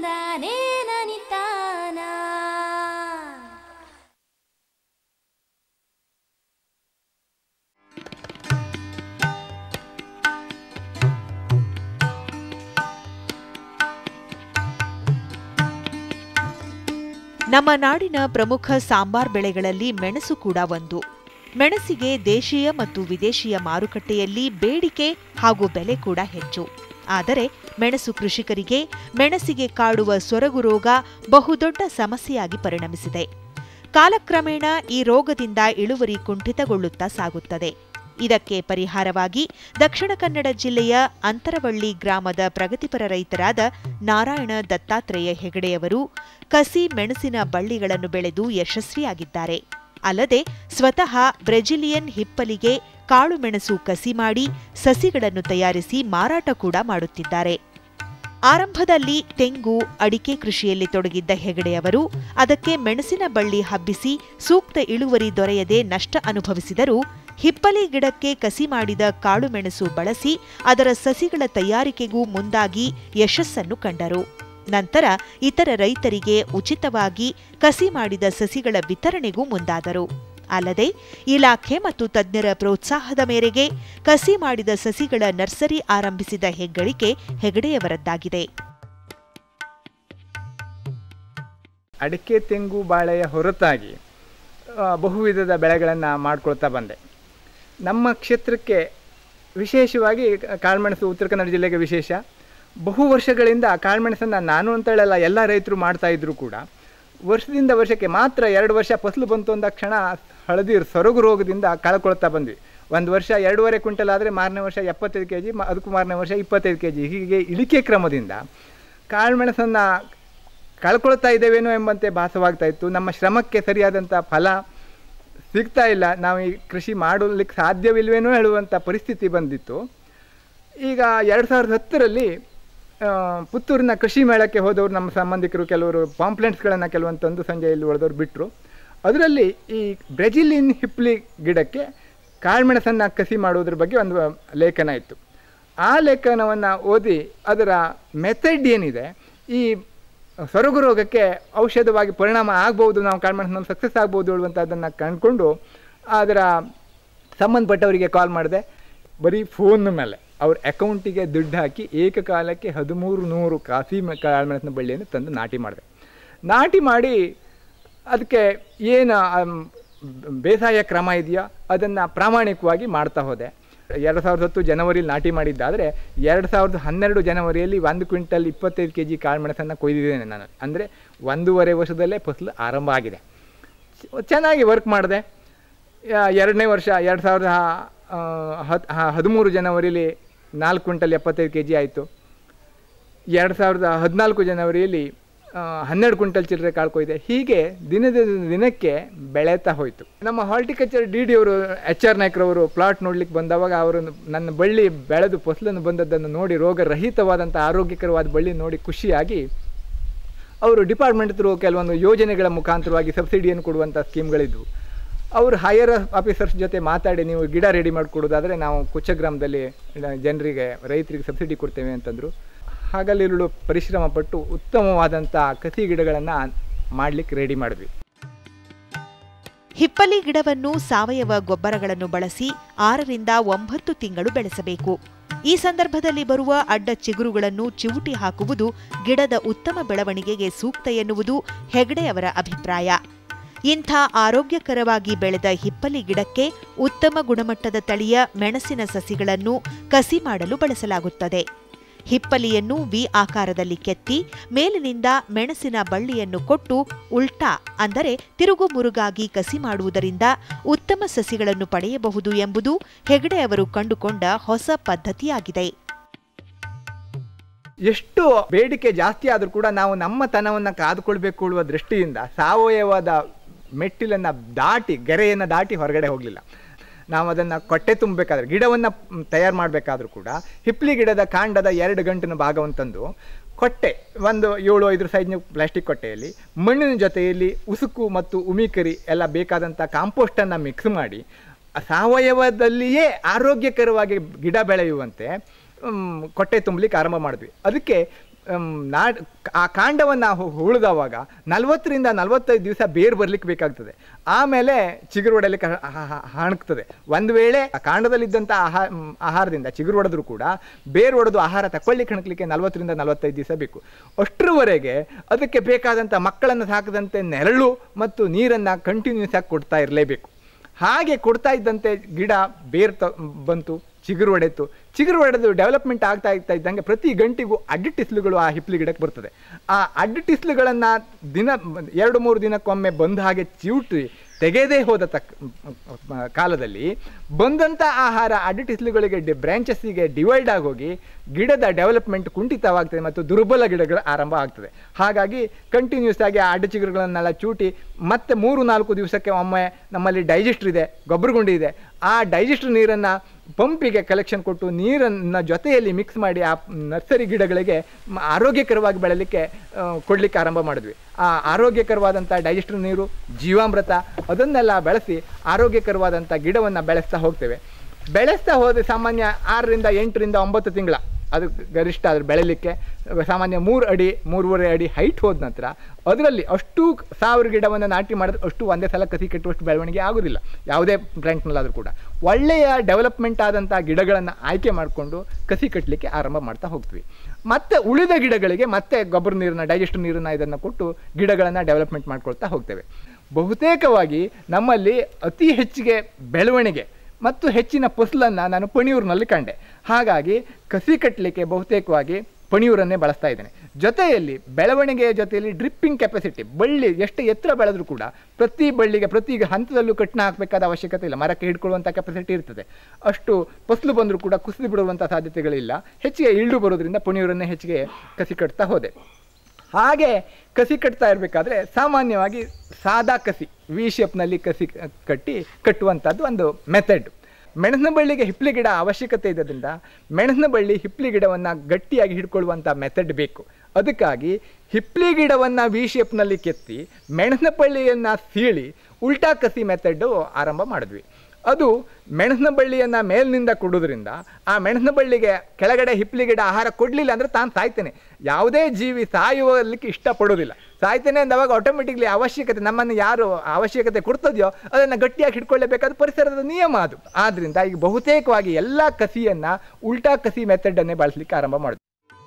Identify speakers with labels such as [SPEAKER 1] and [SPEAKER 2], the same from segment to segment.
[SPEAKER 1] ತಂದಾನೇ ನನಿತಾನ
[SPEAKER 2] ನಮ್ಮ ನಾಡಿನ ಪ್ರಮುಖ ಸಾಂಬಾರ್ ಬೆಳೆಗಳಲ್ಲಿ ಮೆಣಸು ಕೂಡ ಒಂದು ಮೆಣಸಿಗೆ ದೇಶೀಯ ಮತ್ತು ವಿದೇಶಿಯ ಮಾರುಕಟ್ಟೆಯಲ್ಲಿ ಬೇಡಿಕೆ ಹಾಗೂ ಬೆಲೆ ಕೂಡ ಹೆಚ್ಚು ಆದರೆ ಮೆಣಸು ಕೃಷಿಕರಿಗೆ ಮೆಣಸಿಗೆ ಕಾಡುವ ಸೊರಗು ರೋಗ ಬಹುದೊಡ್ಡ ಸಮಸ್ಯೆಯಾಗಿ ಪರಿಣಮಿಸಿದೆ ಕಾಲಕ್ರಮೇಣ ಈ ರೋಗದಿಂದ ಇಳುವರಿ ಕುಂಠಿತಗೊಳ್ಳುತ್ತಾ ಸಾಗುತ್ತದೆ ಇದಕ್ಕೆ ಪರಿಹಾರವಾಗಿ ದಕ್ಷಿಣ ಕನ್ನಡ ಜಿಲ್ಲೆಯ ಅಂತರವಳ್ಳಿ ಗ್ರಾಮದ ಪ್ರಗತಿಪರ ರೈತರಾದ ನಾರಾಯಣ ದತ್ತಾತ್ರೇಯ ಹೆಗಡೆಯವರು ಕಸಿ ಮೆಣಸಿನ ಬಳ್ಳಿಗಳನ್ನು ಬೆಳೆದು ಯಶಸ್ವಿಯಾಗಿದ್ದಾರೆ ಅಲ್ಲದೆ ಸ್ವತಃ ಬ್ರೆಜಿಲಿಯನ್ ಹಿಪ್ಪಲಿಗೆ ಕಾಳುಮೆಣಸು ಕಸಿ ಮಾಡಿ ಸಸಿಗಳನ್ನು ತಯಾರಿಸಿ ಮಾರಾಟ ಕೂಡ ಮಾಡುತ್ತಿದ್ದಾರೆ ಆರಂಭದಲ್ಲಿ ತೆಂಗು ಅಡಿಕೆ ಕೃಷಿಯಲ್ಲಿ ತೊಡಗಿದ್ದ ಹೆಗಡೆಯವರು ಅದಕ್ಕೆ ಮೆಣಸಿನ ಬಳ್ಳಿ ಹಬ್ಬಿಸಿ ಸೂಕ್ತ ಇಳುವರಿ ದೊರೆಯದೆ ನಷ್ಟ ಅನುಭವಿಸಿದರೂ ಹಿಪ್ಪಲಿ ಗಿಡಕ್ಕೆ ಕಸಿ ಮಾಡಿದ ಕಾಳುಮೆಣಸು ಬಳಸಿ ಅದರ ಸಸಿಗಳ ತಯಾರಿಕೆಗೂ ಮುಂದಾಗಿ ಯಶಸ್ಸನ್ನು ಕಂಡರು ನಂತರ ಇತರ ರೈತರಿಗೆ ಉಚಿತವಾಗಿ ಕಸಿ ಮಾಡಿದ ಸಸಿಗಳ ವಿತರಣೆಗೂ ಮುಂದಾದರು ಅಲ್ಲದೆ ಇಲಾಖೆ ಮತ್ತು ತಜ್ಞರ ಪ್ರೋತ್ಸಾಹದ ಮೇರೆಗೆ ಕಸಿ ಮಾಡಿದ ಸಸಿಗಳ ನರ್ಸರಿ ಆರಂಭಿಸಿದ ಹೆಗ್ಗಳಿಕೆ ಹೆಗಡೆಯವರದ್ದಾಗಿದೆ
[SPEAKER 3] ಅಡಿಕೆ ತೆಂಗು ಬಾಳೆಯ ಹೊರತಾಗಿ ಆ, ಬಹುವಿಧದ ಬೆಳೆಗಳನ್ನು ಮಾಡ್ಕೊಳ್ತಾ ಬಂದೆ ನಮ್ಮ ಕ್ಷೇತ್ರಕ್ಕೆ ವಿಶೇಷವಾಗಿ ಕಾಳುಮೆಣಸು ಉತ್ತರ ಕನ್ನಡ ಜಿಲ್ಲೆಗೆ ವಿಶೇಷ ಬಹು ವರ್ಷಗಳಿಂದ ಕಾಳುಮೆಣಸನ್ನು ನಾನು ಅಂತ ಹೇಳಲ್ಲ ಎಲ್ಲ ರೈತರು ಮಾಡ್ತಾ ಇದ್ರು ಕೂಡ ವರ್ಷದಿಂದ ವರ್ಷಕ್ಕೆ ಮಾತ್ರ ಎರಡು ವರ್ಷ ಫಸಲು ಬಂತು ಅಂದ ಕ್ಷಣ ಹಳದಿ ಸೊರಗು ರೋಗದಿಂದ ಕಳ್ಕೊಳ್ತಾ ಬಂದ್ವಿ ಒಂದು ವರ್ಷ ಎರಡೂವರೆ ಕ್ವಿಂಟಲ್ ಆದರೆ ಮಾರನೇ ವರ್ಷ ಎಪ್ಪತ್ತೈದು ಕೆ ಜಿ ಅದಕ್ಕೂ ಮಾರನೇ ವರ್ಷ ಇಪ್ಪತ್ತೈದು ಕೆ ಜಿ ಹೀಗೆ ಇಳಿಕೆ ಕ್ರಮದಿಂದ ಕಾಳುಮೆಣಸನ್ನು ಕಳ್ಕೊಳ್ತಾ ಇದ್ದೇವೇನೋ ಎಂಬಂತೆ ಭಾಸವಾಗ್ತಾ ಇತ್ತು ನಮ್ಮ ಶ್ರಮಕ್ಕೆ ಸರಿಯಾದಂಥ ಫಲ ಸಿಗ್ತಾ ಇಲ್ಲ ನಾವು ಈ ಕೃಷಿ ಮಾಡಲಿಕ್ಕೆ ಸಾಧ್ಯವಿಲ್ವೇನೋ ಹೇಳುವಂಥ ಪರಿಸ್ಥಿತಿ ಬಂದಿತ್ತು ಈಗ ಎರಡು ಸಾವಿರದ ಹತ್ತರಲ್ಲಿ ಆ, ಪುತ್ತೂರಿನ ಕೃಷಿ ಮೇಳಕ್ಕೆ ಹೋದವರು ನಮ್ಮ ಸಂಬಂಧಿಕರು ಕೆಲವರು ಪಾಂಪ್ಲೆಂಟ್ಸ್ಗಳನ್ನು ಕೆಲವೊಂದು ತಂದು ಸಂಜೆ ಇಲ್ಲಿ ಉಳಿದವ್ರು ಬಿಟ್ಟರು ಅದರಲ್ಲಿ ಈ ಬ್ರೆಜಿಲಿನ್ ಹಿಪ್ಲಿ ಗಿಡಕ್ಕೆ ಕಾಳುಮೆಣಸನ್ನು ಕಸಿ ಮಾಡುವುದ್ರ ಬಗ್ಗೆ ಒಂದು ಲೇಖನ ಇತ್ತು ಆ ಲೇಖನವನ್ನು ಓದಿ ಅದರ ಮೆಥಡ್ ಏನಿದೆ ಈ ಸೊರಗು ರೋಗಕ್ಕೆ ಔಷಧವಾಗಿ ಪರಿಣಾಮ ಆಗ್ಬೋದು ನಾವು ಕಾಳುಮೆಣಸಿನಲ್ಲಿ ಸಕ್ಸಸ್ ಆಗ್ಬೋದು ಹೇಳುವಂಥದ್ದನ್ನು ಕಂಡುಕೊಂಡು ಅದರ ಸಂಬಂಧಪಟ್ಟವರಿಗೆ ಕಾಲ್ ಮಾಡಿದೆ ಬರೀ ಫೋನ್ ಮೇಲೆ ಅವ್ರ ಅಕೌಂಟಿಗೆ ದುಡ್ಡು ಹಾಕಿ ಏಕಕಾಲಕ್ಕೆ ಹದಿಮೂರು ನೂರು ಕಾಫಿ ಮ- ಕಾಳುಮೆಣಸಿನ ಬಳ್ಳಿಯನ್ನು ತಂದು ನಾಟಿ ಮಾಡಿದೆ ನಾಟಿ ಮಾಡಿ ಅದಕ್ಕೆ ಏನು ಆಮ್, ಬೇಸಾಯ ಕ್ರಮ ಇದೆಯೋ ಅದನ್ನು ಪ್ರಾಮಾಣಿಕವಾಗಿ ಮಾಡ್ತಾ ಹೋದೆ ಎರಡು ಸಾವಿರದ ಹತ್ತು ಜನವರಿಲಿ ನಾಟಿ ಮಾಡಿದ್ದಾದರೆ ಎರಡು ಸಾವಿರದ ಹನ್ನೆರಡು ಜನವರಿಯಲ್ಲಿ ಒಂದು ಕ್ವಿಂಟಲ್ ಇಪ್ಪತ್ತೈದು ಕೆ ಜಿ ಕಾಳುಮೆಣಸನ್ನು ಕೊಯ್ದಿದ್ದೇನೆ ನಾನು ಅಂದರೆ ಒಂದೂವರೆ ವರ್ಷದಲ್ಲೇ ಫಸಲು ಆರಂಭ ಆಗಿದೆ ಚ- ಚೆನ್ನಾಗಿ ವರ್ಕ್ ಮಾಡಿದೆ ಯಾ- ಎರಡನೇ ವರ್ಷ ಎರಡು ಸಾವಿರದ ಆ, ಹತ್ ಹ- ಹದಿಮೂರು ಜನವರಿಲಿ ನಾಲ್ಕು ಕ್ವಿಂಟಲ್ ಎಪ್ಪತ್ತೈದು ಕೆ ಜಿ ಆಯಿತು ಎರಡು ಸಾವಿರದ ಹದಿನಾಲ್ಕು ಜನವರಿಯಲ್ಲಿ ಆ, ಹನ್ನೆರಡು ಕ್ವಿಂಟಲ್ ಚಿಲ್ಲರೆ ಕಾಳು ಕೊಯ್ದೆ ಹೀಗೆ ದಿನದ ದಿನಕ್ಕೆ ಬೆಳೆತಾ ಹೋಯಿತು ನಮ್ಮ ಹಾರ್ಟಿಕಲ್ಚರ್ ಡಿ ಡಿ ಅವರು ಎಚ್ ಆರ್ ನಾಯ್ಕರವರು ಪ್ಲಾಟ್ ನೋಡ್ಲಿಕ್ಕೆ ಬಂದವಾಗ ಅವರು ನನ್ನ ಬಳ್ಳಿ ಬೆಳೆದು ಫಸಲನ್ನು ಬಂದದ್ದನ್ನು ನೋಡಿ ರೋಗರಹಿತವಾದಂಥ ಆರೋಗ್ಯಕರವಾದ ಬಳ್ಳಿ ನೋಡಿ ಖುಷಿಯಾಗಿ ಅವರು ಡಿಪಾರ್ಟ್ಮೆಂಟ್ ಥ್ರೂ ಕೆಲವೊಂದು ಯೋಜನೆಗಳ ಮುಖಾಂತರವಾಗಿ ಸಬ್ಸಿಡಿಯನ್ನು ಕೊಡುವಂಥ ಸ್ಕೀಮ್ಗಳಿದ್ವು ಅವರು ಹೈಯರ್ ಆಫೀಸರ್ಸ್ ಜೊತೆ ಮಾತಾಡಿ ನೀವು ಗಿಡ ರೆಡಿ ಮಾಡಿಕೊಡೋದಾದರೆ ನಾವು ಕುಚ್ಚಗ್ರಾಮದಲ್ಲಿ ಜನರಿಗೆ ರೈತರಿಗೆ ಸಬ್ಸಿಡಿ ಕೊಡ್ತೇವೆ ಅಂತಂದರು ಹಾಗಲ್ಲಿರುಳು ಪರಿಶ್ರಮ ಪಟ್ಟು ಉತ್ತಮವಾದಂಥ ಕಸಿ ಗಿಡಗಳನ್ನು ಮಾಡಲಿಕ್ಕೆ ರೆಡಿ ಮಾಡಿದ್ವಿ
[SPEAKER 2] ಹಿಪ್ಪಲಿ ಗಿಡವನ್ನು ಸಾವಯವ ಗೊಬ್ಬರಗಳನ್ನು ಬಳಸಿ ಆರರಿಂದ ಒಂಬತ್ತು ತಿಂಗಳು ಬೆಳೆಸಬೇಕು ಈ ಸಂದರ್ಭದಲ್ಲಿ ಬರುವ ಅಡ್ಡ ಚಿಗುರುಗಳನ್ನು ಚಿವುಟಿ ಹಾಕುವುದು ಗಿಡದ ಉತ್ತಮ ಬೆಳವಣಿಗೆಗೆ ಸೂಕ್ತ ಎನ್ನುವುದು ಹೆಗಡೆಯವರ ಅಭಿಪ್ರಾಯ ಇಂಥ ಆರೋಗ್ಯಕರವಾಗಿ ಬೆಳೆದ ಹಿಪ್ಪಲಿ ಗಿಡಕ್ಕೆ ಉತ್ತಮ ಗುಣಮಟ್ಟದ ತಳಿಯ ಮೆಣಸಿನ ಸಸಿಗಳನ್ನು ಕಸಿ ಮಾಡಲು ಬಳಸಲಾಗುತ್ತದೆ ಹಿಪ್ಪಲಿಯನ್ನು ವಿ ಆಕಾರದಲ್ಲಿ ಕೆತ್ತಿ ಮೇಲಿನಿಂದ ಮೆಣಸಿನ ಬಳ್ಳಿಯನ್ನು ಕೊಟ್ಟು ಉಲ್ಟಾ ಅಂದರೆ ತಿರುಗು ಮುರುಗಾಗಿ ಕಸಿ ಮಾಡುವುದರಿಂದ ಉತ್ತಮ ಸಸಿಗಳನ್ನು ಪಡೆಯಬಹುದು ಎಂಬುದು ಹೆಗಡೆ ಅವರು ಕಂಡುಕೊಂಡ ಹೊಸ ಪದ್ಧತಿಯಾಗಿದೆ
[SPEAKER 3] ಎಷ್ಟು ಬೇಡಿಕೆ ಜಾಸ್ತಿ ಆದರೂ ಕೂಡ ನಾವು ನಮ್ಮ ತನವನ್ನು ಕಾದುಕೊಳ್ಬೇಕು ಅನ್ನುವ ದೃಷ್ಟಿಯಿಂದ ಸಾವಯವದ ಮೆಟ್ಟಿಲನ್ನು ದಾಟಿ ಗೆರೆಯನ್ನು ದಾಟಿ ಹೊರಗಡೆ ಹೋಗಲಿಲ್ಲ ನಾವು ಅದನ್ನು ಕೊಟ್ಟೆ ತುಂಬಬೇಕಾದ್ರೆ ಗಿಡವನ್ನು ತಯಾರು ಮಾಡಬೇಕಾದ್ರೂ ಕೂಡ ಹಿಪ್ಲಿ ಗಿಡದ ಕಾಂಡದ ಎರಡು ಗಂಟಿನ ಭಾಗವನ್ನು ತಂದು ಕೊಟ್ಟೆ ಒಂದು ಏಳು ಐದು ಸೈಜ್ನ ಪ್ಲಾಸ್ಟಿಕ್ ಕೊಟ್ಟೆಯಲ್ಲಿ ಮಣ್ಣಿನ ಜೊತೆಯಲ್ಲಿ ಉಸುಕು ಮತ್ತು ಉಮಿಕರಿ ಎಲ್ಲ ಬೇಕಾದಂಥ ಕಾಂಪೋಸ್ಟನ್ನು ಮಿಕ್ಸ್ ಮಾಡಿ ಸಾವಯವದಲ್ಲಿಯೇ ಆರೋಗ್ಯಕರವಾಗಿ ಗಿಡ ಬೆಳೆಯುವಂತೆ ಮ್, ಕೊಟ್ಟೆ ತುಂಬಲಿಕ್ಕೆ ಆರಂಭ ಮಾಡಿದ್ವಿ ಅದಕ್ಕೆ ಮ್, ನಾಡ್ ಆ ಕಾಂಡವನ್ನು ಉಳಿದವಾಗ ನಲವತ್ತರಿಂದ ನಲವತ್ತೈದು ದಿವಸ ಬೇರು ಬರ್ಲಿಕ್ಕೆ ಬೇಕಾಗ್ತದೆ ಆಮೇಲೆ ಚಿಗುರು ಹೊಡೆಯಲಿಕ್ಕೆ ಹ- ಹ- ಹ- ಹಣಕ್ತದೆ ಒಂದು ವೇಳೆ ಆ ಕಾಂಡದಲ್ಲಿದ್ದಂಥ ಆಹಾ ಮ್, ಆಹಾರದಿಂದ ಚಿಗುರು ಹೊಡೆದ್ರು ಕೂಡ ಬೇರು ಹೊಡೆದು ಆಹಾರ ತಕೊಳ್ಳಿಕ್ಕೆ ಹಣಕ್ಲಿಕ್ಕೆ ನಲವತ್ತರಿಂದ ನಲವತ್ತೈದು ದಿವಸ ಬೇಕು ಅಷ್ಟರವರೆಗೆ ಅದಕ್ಕೆ ಬೇಕಾದಂಥ ಮಕ್ಕಳನ್ನು ಸಾಕದಂತೆ ನೆರಳು ಮತ್ತು ನೀರನ್ನು ಕಂಟಿನ್ಯೂಸ್ ಆಗಿ ಕೊಡ್ತಾ ಇರಲೇಬೇಕು ಹಾಗೆ ಕೊಡ್ತಾ ಇದ್ದಂತೆ ಗಿಡ ಬೇರು ತ ಬಂತು ಚಿಗುರು ಹೊಡೆತು ಚಿಗುರು ಹೊಡೆದು ಡೆವಲಪ್ಮೆಂಟ್ ಆಗ್ತಾ ಇರ್ತಾ ಇದ್ದಂಗೆ ಪ್ರತಿ ಗಂಟೆಗೂ ಅಡ್ಡು ಟಿಸ್ಲುಗಳು ಆ ಹಿಪ್ಲಿ ಗಿಡಕ್ಕೆ ಬರ್ತದೆ ಆ ಅಡ್ಡು ಟಿಸ್ಲುಗಳನ್ನು ದಿನ ಎರಡು ಮೂರು ದಿನಕ್ಕೊಮ್ಮೆ ಬಂದ ಹಾಗೆ ಚಿವುಟಿ ತೆಗೆದೇ ಹೋದ ತಕ್ಕ ಕಾಲದಲ್ಲಿ ಬಂದಂಥ ಆಹಾರ ಅಡ್ಡು ಟಿಸ್ಲುಗಳಿಗೆ ಡಿ ಬ್ರ್ಯಾಂಚಸ್ಸಿಗೆ ಡಿವೈಡ್ ಆಗೋಗಿ ಗಿಡದ ಡೆವಲಪ್ಮೆಂಟ್ ಕುಂಠಿತವಾಗ್ತದೆ ಮತ್ತು ದುರ್ಬಲ ಗಿಡಗಳು ಆರಂಭ ಆಗ್ತದೆ ಹಾಗಾಗಿ ಕಂಟಿನ್ಯೂಸ್ ಆಗಿ ಆ ಅಡ್ಡು ಚಿಗುರುಗಳನ್ನೆಲ್ಲ ಚೂಟಿ ಮತ್ತೆ ಮೂರು ನಾಲ್ಕು ದಿವಸಕ್ಕೆ ಒಮ್ಮೆ ನಮ್ಮಲ್ಲಿ ಡೈಜೆಸ್ಟರ್ ಇದೆ ಗೊಬ್ಬರಗುಂಡಿ ಇದೆ ಆ ಡೈಜೆಸ್ಟರ್ ನೀರನ್ನು ಪಂಪಿಗೆ ಕಲೆಕ್ಷನ್ ಕೊಟ್ಟು ನೀರನ್ನು ಜೊತೆಯಲ್ಲಿ ಮಿಕ್ಸ್ ಮಾಡಿ ಆ ನರ್ಸರಿ ಗಿಡಗಳಿಗೆ ಮ- ಆರೋಗ್ಯಕರವಾಗಿ ಬೆಳಲಿಕ್ಕೆ ಆ, ಕೊಡ್ಲಿಕ್ಕೆ ಆರಂಭ ಮಾಡಿದ್ವಿ ಆ ಆರೋಗ್ಯಕರವಾದಂಥ ಡೈಜೆಸ್ಟರ್ ನೀರು ಜೀವಾಮೃತ ಅದನ್ನೆಲ್ಲ ಬೆಳೆಸಿ ಆರೋಗ್ಯಕರವಾದಂಥ ಗಿಡವನ್ನು ಬೆಳೆಸ್ತಾ ಹೋಗ್ತೇವೆ ಬೆಳೆಸ್ತಾ ಹೋದರೆ ಸಾಮಾನ್ಯ ಆರರಿಂದ ಎಂಟರಿಂದ ಒಂಬತ್ತು ತಿಂಗಳ ಅದು ಗರಿಷ್ಠ ಅದ್ರ ಬೆಳೆಯಲಿಕ್ಕೆ ಸಾಮಾನ್ಯ ಮೂರು ಅಡಿ ಮೂರುವರೆ ಅಡಿ ಹೈಟ್ ಹೋದ ನಂತರ ಅದರಲ್ಲಿ ಅಷ್ಟು ಸಾವಿರ ಗಿಡವನ್ನು ನಾಟಿ ಮಾಡಿದ್ರೆ ಅಷ್ಟು ಒಂದೇ ಸಲ ಕಸಿ ಕಟ್ಟುವಷ್ಟು ಬೆಳವಣಿಗೆ ಆಗೋದಿಲ್ಲ ಯಾವುದೇ ಪ್ಲಾಂಟ್ನಲ್ಲಾದರೂ ಕೂಡ ಒಳ್ಳೆಯ ಡೆವಲಪ್ಮೆಂಟ್ ಆದಂಥ ಗಿಡಗಳನ್ನು ಆಯ್ಕೆ ಮಾಡಿಕೊಂಡು ಕಸಿ ಕಟ್ಟಲಿಕ್ಕೆ ಆರಂಭ ಮಾಡ್ತಾ ಹೋಗ್ತೀವಿ ಮತ್ತೆ ಉಳಿದ ಗಿಡಗಳಿಗೆ ಮತ್ತೆ ಗೊಬ್ಬರ ನೀರನ್ನ ಡೈಜೆಸ್ಟ್ ನೀರನ್ನು ಇದನ್ನು ಕೊಟ್ಟು ಗಿಡಗಳನ್ನು ಡೆವಲಪ್ಮೆಂಟ್ ಮಾಡ್ಕೊಳ್ತಾ ಹೋಗ್ತೇವೆ ಬಹುತೇಕವಾಗಿ ನಮ್ಮಲ್ಲಿ ಅತಿ ಹೆಚ್ಚಿಗೆ ಬೆಳವಣಿಗೆ ಮತ್ತು ಹೆಚ್ಚಿನ ಫಸಲನ್ನು ನಾನು ಪಣಿಯೂರಿನಲ್ಲಿ ಕಂಡೆ ಹಾಗಾಗಿ ಕಸಿ ಕಟ್ಟಲಿಕ್ಕೆ ಬಹುತೇಕವಾಗಿ ಪಣಿಯೂರನ್ನೇ ಬಳಸ್ತಾ ಇದ್ದೇನೆ ಜೊತೆಯಲ್ಲಿ ಬೆಳವಣಿಗೆಯ ಜೊತೆಯಲ್ಲಿ ಡ್ರಿಪ್ಪಿಂಗ್ ಕೆಪಾಸಿಟಿ ಬಳ್ಳಿ ಎಷ್ಟು ಎತ್ತರ ಬೆಳೆದ್ರೂ ಕೂಡ ಪ್ರತಿ ಬಳ್ಳಿಗೆ ಪ್ರತಿ ಹಂತದಲ್ಲೂ ಕಟ್ಟನ ಹಾಕಬೇಕಾದ ಅವಶ್ಯಕತೆ ಇಲ್ಲ ಮರಕ್ಕೆ ಹಿಡ್ಕೊಳ್ಳುವಂಥ ಕೆಪಾಸಿಟಿ ಇರ್ತದೆ ಅಷ್ಟು ಫಸಲು ಬಂದರೂ ಕೂಡ ಕುಸಿದು ಬಿಡುವಂಥ ಸಾಧ್ಯತೆಗಳಿಲ್ಲ ಹೆಚ್ಚಿಗೆ ಇಳ್ಳು ಬರೋದ್ರಿಂದ ಪಣಿಯೂರನ್ನೇ ಹೆಚ್ಚಿಗೆ ಕಸಿ ಕಟ್ತಾ ಹೋದೆ ಹಾಗೆ ಕಸಿ ಕಟ್ತಾ ಇರಬೇಕಾದ್ರೆ ಸಾಮಾನ್ಯವಾಗಿ ಸಾದಾ ಕಸಿ ವಿ ಶೇಪ್ನಲ್ಲಿ ಕಸಿ ಕ- ಕಟ್ಟಿ ಕಟ್ಟುವಂಥದ್ದು ಒಂದು ಮೆಥಡ್ ಮೆಣಸಿನ ಬಳ್ಳಿಗೆ ಹಿಪ್ಲಿ ಗಿಡ ಅವಶ್ಯಕತೆ ಇರೋದ್ರಿಂದ ಮೆಣಸಿನ ಬಳ್ಳಿ ಹಿಪ್ಲಿ ಗಿಡವನ್ನು ಗಟ್ಟಿಯಾಗಿ ಹಿಡ್ಕೊಳ್ಳುವಂಥ ಮೆಥಡ್ ಬೇಕು ಅದಕ್ಕಾಗಿ ಹಿಪ್ಲಿ ಗಿಡವನ್ನು ವಿ ಶೇಪ್ನಲ್ಲಿ ಕೆತ್ತಿ ಮೆಣಸಿನ ಬಳ್ಳಿಯನ್ನು ಸೀಳಿ ಉಲ್ಟಾ ಕಸಿ ಮೆಥಡ್ಡು ಆರಂಭ ಮಾಡಿದ್ವಿ ಅದು ಮೆಣಸಿನ ಬಳ್ಳಿಯನ್ನು ಮೇಲಿನಿಂದ ಕೊಡೋದ್ರಿಂದ ಆ ಮೆಣಸಿನ ಬಳ್ಳಿಗೆ ಕೆಳಗಡೆ ಹಿಪ್ಲಿ ಗಿಡ ಆಹಾರ ಕೊಡಲಿಲ್ಲ ಅಂದರೆ ತಾನು ಸಾಯ್ತೇನೆ ಯಾವುದೇ ಜೀವಿ ಸಾಯುವಲಿಕ್ಕೆ ಇಷ್ಟಪಡೋದಿಲ್ಲ ಸಾಯ್ತೇನೆ ಅಂದವಾಗ ಆಟೋಮೆಟಿಕ್ಲಿ ಅವಶ್ಯಕತೆ ನಮ್ಮನ್ನು ಯಾರು ಅವಶ್ಯಕತೆ ಕೊಡ್ತದೆಯೋ ಅದನ್ನು ಗಟ್ಟಿಯಾಗಿ ಹಿಡ್ಕೊಳ್ಳೇಬೇಕಾದ ಪರಿಸರದ ನಿಯಮ ಅದು ಆದ್ದರಿಂದ ಈಗ ಬಹುತೇಕವಾಗಿ ಎಲ್ಲ ಕಸಿಯನ್ನು ಉಲ್ಟಾ ಕಸಿ ಮೆಥಡನ್ನೇ ಬಳಸಲಿಕ್ಕೆ ಆರಂಭ ಮಾಡಿದ್ವಿ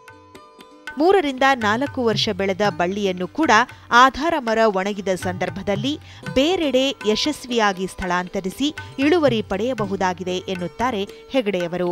[SPEAKER 2] ಮೂರರಿಂದ ನಾಲ್ಕು ವರ್ಷ ಬೆಳೆದ ಬಳ್ಳಿಯನ್ನು ಕೂಡ ಆಧಾರ ಮರ ಒಣಗಿದ ಸಂದರ್ಭದಲ್ಲಿ ಬೇರೆಡೆ ಯಶಸ್ವಿಯಾಗಿ ಸ್ಥಳಾಂತರಿಸಿ ಇಳುವರಿ ಪಡೆಯಬಹುದಾಗಿದೆ ಎನ್ನುತ್ತಾರೆ ಹೆಗಡೆಯವರು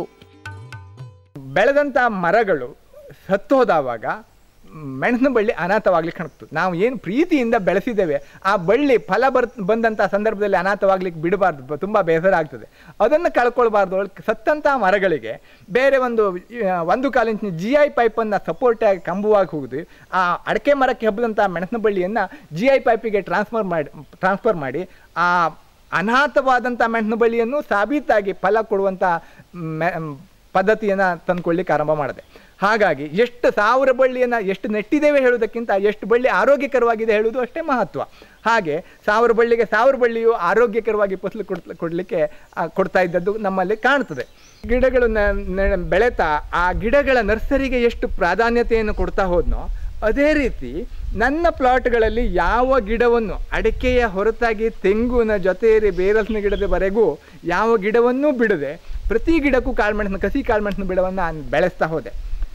[SPEAKER 3] ಬೆಳೆದಂಥ ಮರಗಳು ಸತ್ತೋದಾವಾಗ ಮೆಣಸಿನ ಬಳ್ಳಿ ಅನಾಥವಾಗ್ಲಿಕ್ಕೆ ಕಾಣ್ತದೆ ನಾವು ಏನು ಪ್ರೀತಿಯಿಂದ ಬೆಳೆಸಿದ್ದೇವೆ ಆ ಬಳ್ಳಿ ಫಲ ಬರ್ ಬಂದಂಥ ಸಂದರ್ಭದಲ್ಲಿ ಅನಾಥವಾಗ್ಲಿಕ್ಕೆ ಬಿಡಬಾರ್ದು ತುಂಬ ಬೇಸರ ಆಗ್ತದೆ ಅದನ್ನು ಕಳ್ಕೊಳ್ಬಾರ್ದು ಸತ್ತಂಥ ಮರಗಳಿಗೆ ಬೇರೆ ಒಂದು ಆ, ಒಂದು ಕಾಲಿಂಚಿನ ಜಿ ಐ ಪೈಪನ್ನು ಸಪೋರ್ಟಾಗಿ ಕಂಬವಾಗಿ ಹೋಗುದು ಆ ಅಡಕೆ ಮರಕ್ಕೆ ಹಬ್ಬದಂಥ ಮೆಣಸಿನ ಬಳ್ಳಿಯನ್ನು ಜಿ ಐ ಪೈಪಿಗೆ ಟ್ರಾನ್ಸ್ಫರ್ ಮಾಡಿ ಟ್ರಾನ್ಸ್ಫರ್ ಮಾಡಿ ಆ ಅನಾಥವಾದಂಥ ಮೆಣಸಿನ ಬಳ್ಳಿಯನ್ನು ಸಾಬೀತಾಗಿ ಫಲ ಕೊಡುವಂಥ ಮೆ ಪದ್ಧತಿಯನ್ನು ತಂದ್ಕೊಳ್ಳಿಕ್ಕೆ ಆರಂಭ ಮಾಡಿದೆ ಹಾಗಾಗಿ ಎಷ್ಟು ಸಾವಿರ ಬಳ್ಳಿಯನ್ನು ಎಷ್ಟು ನೆಟ್ಟಿದ್ದೇವೆ ಹೇಳುವುದಕ್ಕಿಂತ ಎಷ್ಟು ಬಳ್ಳಿ ಆರೋಗ್ಯಕರವಾಗಿದೆ ಹೇಳುವುದು ಅಷ್ಟೇ ಮಹತ್ವ ಹಾಗೆ ಸಾವಿರ ಬಳ್ಳಿಗೆ ಸಾವಿರ ಬಳ್ಳಿಯು ಆರೋಗ್ಯಕರವಾಗಿ ಫಸಲು ಕೊಡ್ ಕೊಡಲಿಕ್ಕೆ ಕೊಡ್ತಾ ಇದ್ದದ್ದು ನಮ್ಮಲ್ಲಿ ಕಾಣ್ತದೆ ಗಿಡಗಳು ನ- ನ- ಬೆಳೆತಾ ಆ ಗಿಡಗಳ ನರ್ಸರಿಗೆ ಎಷ್ಟು ಪ್ರಾಧಾನ್ಯತೆಯನ್ನು ಕೊಡ್ತಾ ಹೋದ್ನೋ ಅದೇ ರೀತಿ ನನ್ನ ಪ್ಲಾಟ್ಗಳಲ್ಲಿ ಯಾವ ಗಿಡವನ್ನು ಅಡಿಕೆಯ ಹೊರತಾಗಿ ತೆಂಗುನ ಜೊತೆಯಲ್ಲಿ ಬೇರಲ್ಸಿನ ಗಿಡದವರೆಗೂ ಯಾವ ಗಿಡವನ್ನೂ ಬಿಡದೆ ಪ್ರತಿ ಗಿಡಕ್ಕೂ ಕಾಳುಮೆಣಸಿನ ಕಸಿ ಕಾಳುಮೆಣಸಿನ ಗಿಡವನ್ನು ನಾನು ಬೆಳೆಸ್ತಾ ಹೋದೆ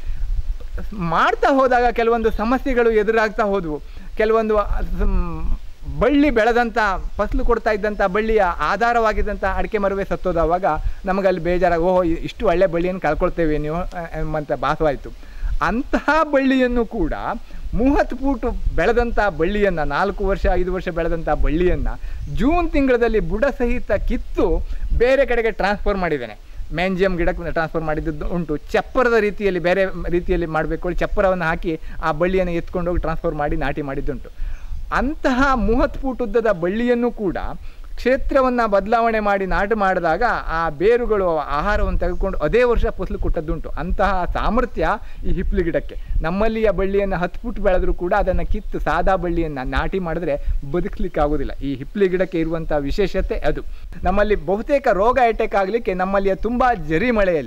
[SPEAKER 3] ಮಾಡ್ತಾ ಹೋದಾಗ ಕೆಲವೊಂದು ಸಮಸ್ಯೆಗಳು ಎದುರಾಗ್ತಾ ಹೋದವು ಕೆಲವೊಂದು ಮ್, ಬಳ್ಳಿ ಬೆಳೆದಂಥ ಫಸಲು ಕೊಡ್ತಾ ಇದ್ದಂಥ ಬಳ್ಳಿಯ ಆಧಾರವಾಗಿದ್ದಂಥ ಅಡಿಕೆ ಮರವೇ ಸತ್ತೋದವಾಗ ನಮಗಲ್ಲಿ ಬೇಜಾರಾಗಿ ಓಹೋ ಇ- ಇಷ್ಟು ಒಳ್ಳೆ ಬಳ್ಳಿಯನ್ನು ಕಳ್ಕೊಳ್ತೇವೆ ನೀವು ಅ- ಎಂಬಂತ ಭಾಸವಾಯಿತು ಅಂತಹ ಬಳ್ಳಿಯನ್ನು ಕೂಡ ಮೂವತ್ತು ಫೂಟು ಬೆಳೆದಂಥ ಬಳ್ಳಿಯನ್ನು ನಾಲ್ಕು ವರ್ಷ ಐದು ವರ್ಷ ಬೆಳೆದಂಥ ಬಳ್ಳಿಯನ್ನು ಜೂನ್ ತಿಂಗಳಲ್ಲಿ ಬುಡ ಸಹಿತ ಕಿತ್ತು ಬೇರೆ ಕಡೆಗೆ ಟ್ರಾನ್ಸ್ಫರ್ ಮಾಡಿದ್ದೇನೆ ಮ್ಯಾಂಜಿಯಂ ಗಿಡಕ್ಕೆ ಟ್ರಾನ್ಸ್ಫರ್ ಮಾಡಿದ್ದು ಉಂಟು ಚಪ್ಪರದ ರೀತಿಯಲ್ಲಿ ಬೇರೆ ರೀತಿಯಲ್ಲಿ ಮಾಡಬೇಕು ಚಪ್ಪರವನ್ನು ಹಾಕಿ ಆ ಬಳ್ಳಿಯನ್ನು ಎತ್ಕೊಂಡು ಹೋಗಿ ಟ್ರಾನ್ಸ್ಫರ್ ಮಾಡಿ ನಾಟಿ ಮಾಡಿದ್ದುಂಟು ಅಂತಹ ಮೂವತ್ತು ಫೂಟ್ ಉದ್ದದ ಬಳ್ಳಿಯನ್ನು ಕೂಡ ಕ್ಷೇತ್ರವನ್ನು ಬದಲಾವಣೆ ಮಾಡಿ ನಾಟಿ ಮಾಡಿದಾಗ ಆ ಬೇರುಗಳು ಆಹಾರವನ್ನು ತೆಗೆದುಕೊಂಡು ಅದೇ ವರ್ಷ ಫಸಲು ಕೊಟ್ಟದ್ದುಂಟು ಅಂತಹ ಸಾಮರ್ಥ್ಯ ಈ ಹಿಪ್ಲಿ ಗಿಡಕ್ಕೆ ನಮ್ಮಲ್ಲಿಯ ಬಳ್ಳಿಯನ್ನು ಹತ್ತು ಫುಟ್ ಬೆಳೆದರೂ ಕೂಡ ಅದನ್ನು ಕಿತ್ತು ಸಾದಾ ಬಳ್ಳಿಯನ್ನು ನಾಟಿ ಮಾಡಿದ್ರೆ ಬದುಕಲಿಕ್ಕೆ ಆಗೋದಿಲ್ಲ ಈ ಹಿಪ್ಲಿ ಗಿಡಕ್ಕೆ ಇರುವಂಥ ವಿಶೇಷತೆ ಅದು ನಮ್ಮಲ್ಲಿ ಬಹುತೇಕ ರೋಗ ಅಟ್ಯಾಕ್ ಆಗಲಿಕ್ಕೆ ನಮ್ಮಲ್ಲಿಯ ತುಂಬ ಜರಿ ಮಳೆಯಲ್ಲಿ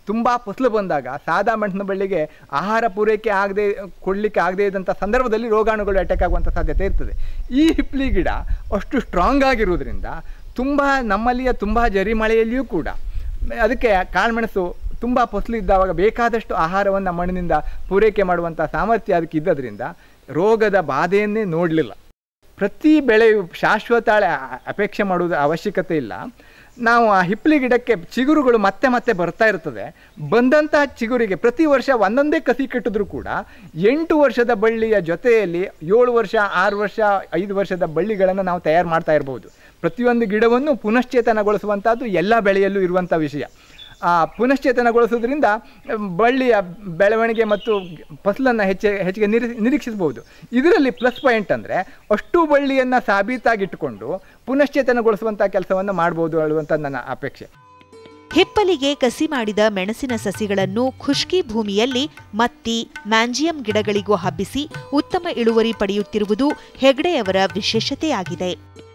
[SPEAKER 3] ತುಂಬ ಫಸಲು ಬಂದಾಗ ಸಾದಾ ಮೆಣಸಿನ ಬಳ್ಳಿಗೆ ಆಹಾರ ಪೂರೈಕೆ ಆಗದೆ ಕೊಡಲಿಕ್ಕೆ ಆಗದೇ ಇದ್ದಂಥ ಸಂದರ್ಭದಲ್ಲಿ ರೋಗಾಣುಗಳು ಅಟ್ಯಾಕ್ ಆಗುವಂಥ ಸಾಧ್ಯತೆ ಇರ್ತದೆ ಈ ಹಿಪ್ಲಿ ಗಿಡ ಅಷ್ಟು ಸ್ಟ್ರಾಂಗ್ ಆಗಿರುವುದರಿಂದ ತುಂಬ ನಮ್ಮಲ್ಲಿಯ ತುಂಬ ಜರಿ ಮಳೆಯಲ್ಲಿಯೂ ಕೂಡ ಅದಕ್ಕೆ ಕಾಳುಮೆಣಸು ತುಂಬ ಫಸಲು ಇದ್ದಾವಾಗ ಬೇಕಾದಷ್ಟು ಆಹಾರವನ್ನು ಮಣ್ಣಿನಿಂದ ಪೂರೈಕೆ ಮಾಡುವಂಥ ಸಾಮರ್ಥ್ಯ ಅದಕ್ಕೆ ಇದ್ದದ್ರಿಂದ ರೋಗದ ಬಾಧೆಯನ್ನೇ ನೋಡಲಿಲ್ಲ ಪ್ರತಿ ಬೆಳೆಯು ಶಾಶ್ವತ ಅ- ಅಪೇಕ್ಷೆ ಮಾಡುವುದು ಅವಶ್ಯಕತೆ ಇಲ್ಲ ನಾವು ಆ ಹಿಪ್ಲಿ ಗಿಡಕ್ಕೆ ಚಿಗುರುಗಳು ಮತ್ತೆ ಮತ್ತೆ ಬರ್ತಾ ಇರ್ತದೆ ಬಂದಂತಹ ಚಿಗುರಿಗೆ ಪ್ರತಿ ವರ್ಷ ಒಂದೊಂದೇ ಕಸಿ ಕಟ್ಟಿದ್ರು ಕೂಡ ಎಂಟು ವರ್ಷದ ಬಳ್ಳಿಯ ಜೊತೆಯಲ್ಲಿ ಏಳು ವರ್ಷ ಆರು ವರ್ಷ ಐದು ವರ್ಷದ ಬಳ್ಳಿಗಳನ್ನು ನಾವು ತಯಾರು ಮಾಡ್ತಾ ಇರ್ಬೋದು ಪ್ರತಿಯೊಂದು ಗಿಡವನ್ನು ಪುನಶ್ಚೇತನಗೊಳಿಸುವಂಥದ್ದು ಎಲ್ಲ ಬೆಳೆಯಲ್ಲೂ ಇರುವಂಥ ವಿಷಯ ಆ ಪುನಶ್ಚೇತನಗೊಳಿಸೋದ್ರಿಂದ ಮ್, ಬಳ್ಳಿಯ ಬೆಳವಣಿಗೆ ಮತ್ತು ಫಸಲನ್ನು ಹೆಚ್ಚೆ ಹೆಚ್ಚಿಗೆ ನಿರೀ ನಿರೀಕ್ಷಿಸಬಹುದು ಇದರಲ್ಲಿ ಪ್ಲಸ್ ಪಾಯಿಂಟ್ ಅಂದರೆ ಅಷ್ಟು ಬಳ್ಳಿಯನ್ನು ಸಾಬೀತಾಗಿಟ್ಟುಕೊಂಡು ಪುನಶ್ಚೇತನಗೊಳಿಸುವಂಥ ಕೆಲಸವನ್ನು ಮಾಡ್ಬೋದು ಹೇಳುವಂಥ ನನ್ನ ಅಪೇಕ್ಷೆ
[SPEAKER 2] ಹಿಪ್ಪಲಿಗೆ ಕಸಿ ಮಾಡಿದ ಮೆಣಸಿನ ಸಸಿಗಳನ್ನು ಖುಷ್ಕಿ ಭೂಮಿಯಲ್ಲಿ ಮತ್ತಿ ಮ್ಯಾಂಜಿಯಂ ಗಿಡಗಳಿಗೂ ಹಬ್ಬಿಸಿ ಉತ್ತಮ ಇಳುವರಿ ಪಡೆಯುತ್ತಿರುವುದು ಹೆಗ್ಡೆಯವರ ವಿಶೇಷತೆಯಾಗಿದೆ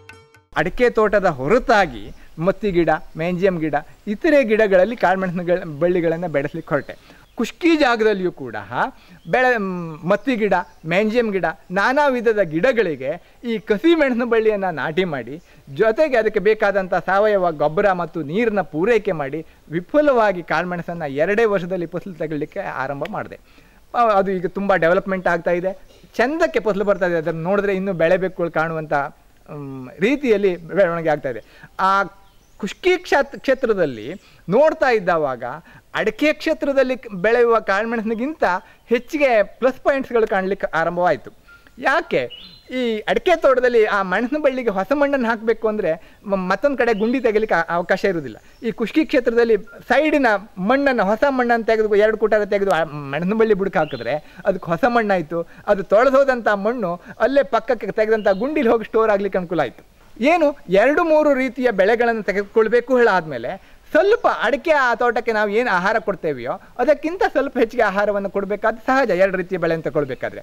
[SPEAKER 3] ಅಡಿಕೆ ತೋಟದ ಹೊರತಾಗಿ ಮತ್ತಿ ಗಿಡ ಮೆಂಜಿಯಂ ಗಿಡ ಇತರೆ ಗಿಡಗಳಲ್ಲಿ ಕಾಳುಮೆಣಸಿನ ಗಳ ಬಳ್ಳಿಗಳನ್ನು ಬೆಳೆಸಲಿಕ್ಕೆ ಹೊರಟೆ ಖುಷ್ಕಿ ಜಾಗದಲ್ಲಿಯೂ ಕೂಡ ಬೆಳೆ ಮ್, ಮತ್ತಿ ಗಿಡ ಮೆಂಜಿಯಂ ಗಿಡ ನಾನಾ ವಿಧದ ಗಿಡಗಳಿಗೆ ಈ ಕಸಿ ಮೆಣಸಿನ ಬಳ್ಳಿಯನ್ನು ನಾಟಿ ಮಾಡಿ ಜೊತೆಗೆ ಅದಕ್ಕೆ ಬೇಕಾದಂಥ ಸಾವಯವ ಗೊಬ್ಬರ ಮತ್ತು ನೀರನ್ನ ಪೂರೈಕೆ ಮಾಡಿ ವಿಪುಲವಾಗಿ ಕಾಳುಮೆಣಸನ್ನು ಎರಡೇ ವರ್ಷದಲ್ಲಿ ಫಸಲು ತಗೊಳ್ಳಿಕ್ಕೆ ಆರಂಭ ಮಾಡಿದೆ ಆ, ಅದು ಈಗ ತುಂಬ ಡೆವಲಪ್ಮೆಂಟ್ ಆಗ್ತಾ ಇದೆ ಚಂದಕ್ಕೆ ಫಸಲು ಬರ್ತಾ ಇದೆ ಅದನ್ನು ನೋಡಿದ್ರೆ ಇನ್ನೂ ಬೆಳೆಬೇಕು ಕಾಣುವಂಥ ಮ್, ರೀತಿಯಲ್ಲಿ ಬೆಳವಣಿಗೆ ಆಗ್ತಾ ಇದೆ ಆ ಖುಷ್ಕಿ ಕ್ಷೇತ್ರ ಕ್ಷೇತ್ರದಲ್ಲಿ ನೋಡ್ತಾ ಇದ್ದಾವಾಗ ಅಡಿಕೆ ಕ್ಷೇತ್ರದಲ್ಲಿ ಕ- ಬೆಳೆಯುವ ಕಾಳುಮೆಣಸಿನಗಿಂತ ಹೆಚ್ಚಿಗೆ ಪ್ಲಸ್ ಪಾಯಿಂಟ್ಸ್ಗಳು ಕಾಣಲಿಕ್ಕೆ ಆರಂಭವಾಯಿತು ಯಾಕೆ ಈ ಅಡಿಕೆ ತೋಟದಲ್ಲಿ ಆ ಮೆಣಸಿನ ಬಳ್ಳಿಗೆ ಹೊಸ ಮಣ್ಣನ್ನು ಹಾಕಬೇಕು ಅಂದರೆ ಮತ್ತೊಂದು ಕಡೆ ಗುಂಡಿ ತೆಗಿಲಿಕ್ಕೆ ಆ- ಅವಕಾಶ ಇರುವುದಿಲ್ಲ ಈ ಖುಷ್ಕಿ ಕ್ಷೇತ್ರದಲ್ಲಿ ಸೈಡಿನ ಮಣ್ಣನ್ನು ಹೊಸ ಮಣ್ಣನ್ನು ತೆಗೆದು ಎರಡು ಕೂಟಾರ ತೆಗೆದು ಆ ಮೆಣಸಿನ ಬಳ್ಳಿ ಬುಡಕ್ಕೆ ಹಾಕಿದ್ರೆ ಅದಕ್ಕೆ ಹೊಸ ಮಣ್ಣಾಯಿತು ಅದು ತೊಳೆದೋದಂಥ ಮಣ್ಣು ಅಲ್ಲೇ ಪಕ್ಕಕ್ಕೆ ತೆಗೆದಂಥ ಗುಂಡಿಲಿ ಹೋಗಿ ಸ್ಟೋರ್ ಆಗ್ಲಿಕ್ಕೆ ಅನುಕೂಲ ಆಯಿತು ಏನು ಎರಡು ಮೂರು ರೀತಿಯ ಬೆಳೆಗಳನ್ನು ತೆಗೆದುಕೊಳ್ಬೇಕು ಹೇಳಾದ್ಮೇಲೆ ಸ್ವಲ್ಪ ಅಡಿಕೆ ಆ ತೋಟಕ್ಕೆ ನಾವು ಏನು ಆಹಾರ ಕೊಡ್ತೇವೆಯೋ ಅದಕ್ಕಿಂತ ಸ್ವಲ್ಪ ಹೆಚ್ಚಿಗೆ ಆಹಾರವನ್ನು ಕೊಡಬೇಕಾದ ಸಹಜ ಎರಡು ರೀತಿಯ ಬೆಳೆಯನ್ನು ತಗೊಳ್ಬೇಕಾದ್ರೆ